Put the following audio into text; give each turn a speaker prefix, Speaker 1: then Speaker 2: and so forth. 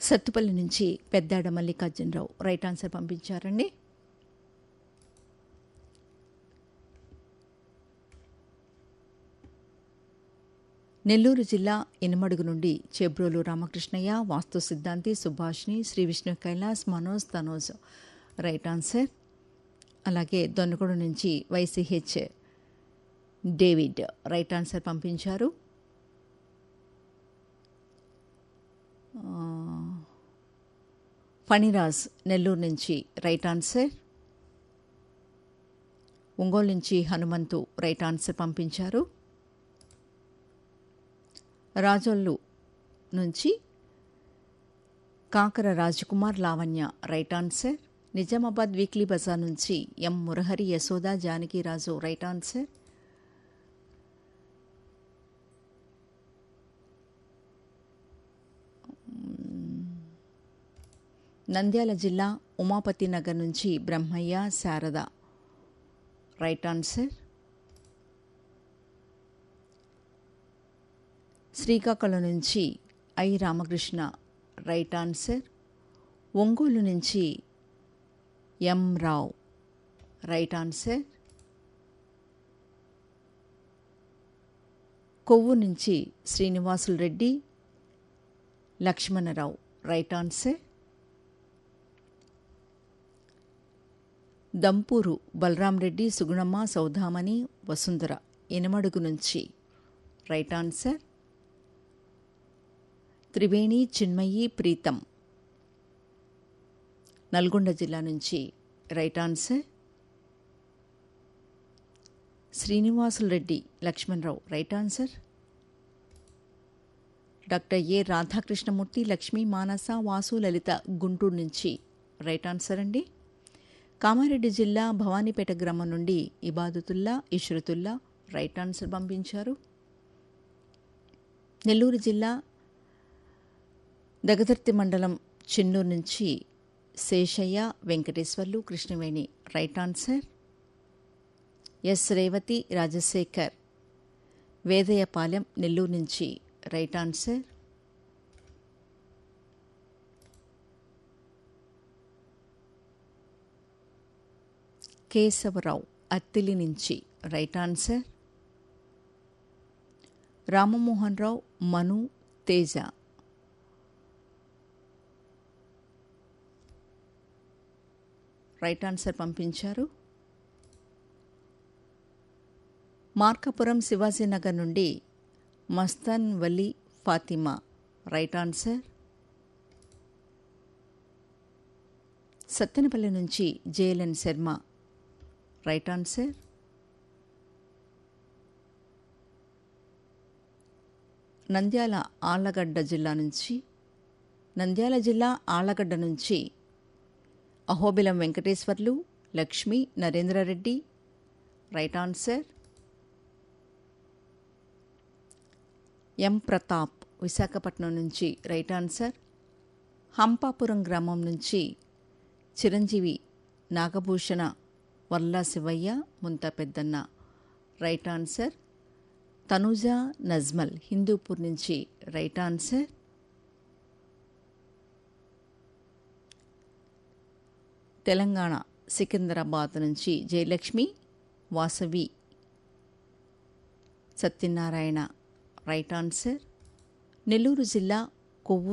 Speaker 1: సత్తుపల్లి నుంచి Peddada Mallikarjunarao right answer పంపించారండి నెల్లూరు జిల్లా ఇనమడుగు నుండి చెబ్రోలు రామకృష్ణయ్య వాస్తు సిద్ధాంతి సుభాష్ని శ్రీ విష్ణు కైలాస్ మనోజ్ తనోజ్ రైట్ ఆన్సర్ అలాగే దొన్నగూడ నుంచి వైసీహెచ్ డేవిడ్ రైట్ ఆన్సర్ పంపించారు ఆ, ఫణిరాజ్ నెల్లూరు నుంచి రైట్ ఆన్సర్ ఒంగోలు నుంచి హనుమంతు రైట్ ఆన్సర్ పంపించారు రాజోళ్ళు నుంచి Kakara Rajkumar Lavanya right answer Nizamabad weekly బజార్ నుంచి M Murahari Yashoda Janakiraju right answer Nandyal జిల్లా ఉమాపతి నగర్ నుంచి బ్రహ్మయ్య శారద రైట్ ఆన్సర్ శ్రీకాకుళం నుంచి I Ramakrishna right answer Ongole నుంచి ఎం రావ్ రైట్ ఆన్సర్ కొవ్వు నుంచి శ్రీనివాసులు రెడ్డి లక్ష్మణరావు రైట్ ఆన్సర్ దంపూరు బలరాం రెడ్డి సుగుణమ్మ సౌధామణి వసుంధర ఎనమడుగు నుంచి రైట్ ఆన్సర్ త్రివేణి చిన్మయి ప్రీతం నల్గొండ జిల్లా నుంచి right answer Srinivasulu Reddy Lakshmanarao right answer doctor ఏ రాధాకృష్ణమూర్తి లక్ష్మీ మానస వాసు లలిత గుంటూరు నుంచి రైట్ ఆన్సర్ అండి కామారెడ్డి జిల్లా భవానీపేట గ్రామం నుండి ఇబాదుతుల్లా ఇష్రతుల్లా రైట్ ఆన్సర్ పంపించారు నెల్లూరు జిల్లా దగదర్తి మండలం చిన్నూరు నుంచి Seshaiah Venkateswarlu Krishnaveni right answer S Revathi Rajasekhar Vedayapalem Nellore నుంచి రైట్ ఆన్సర్ కేశవరావు అత్తిలి నుంచి right answer Ramamohan Rao Manu Teja right answer పంపించారు మార్కాపురం శివాజీనగర్ నుండి మస్తాన్ వలీ ఫాతిమా రైట్ ఆన్సర్ సత్తెనపల్లి నుంచి JLN Sharma right answer Nandyal Allagadda జిల్లా నుంచి నంద్యాల జిల్లా ఆళ్లగడ్డ నుంచి Ahobilam Venkateswarlu Lakshmi Narendrareddy right answer M Pratap Visakhapatnam నుంచి రైట్ ఆన్సర్ హంపాపురం గ్రామం నుంచి చిరంజీవి నాగభూషణ వర్ల శివయ్య ముంత పెద్దన్న రైట్ ఆన్సర్ తనుజ నజ్మల్ హిందూపూర్ నుంచి రైట్ ఆన్సర్ తెలంగాణ సికింద్రాబాద్ నుంచి జయలక్ష్మి వాసవి సత్యనారాయణ రైట్ ఆన్సర్ నెల్లూరు జిల్లా కొవ్వూరు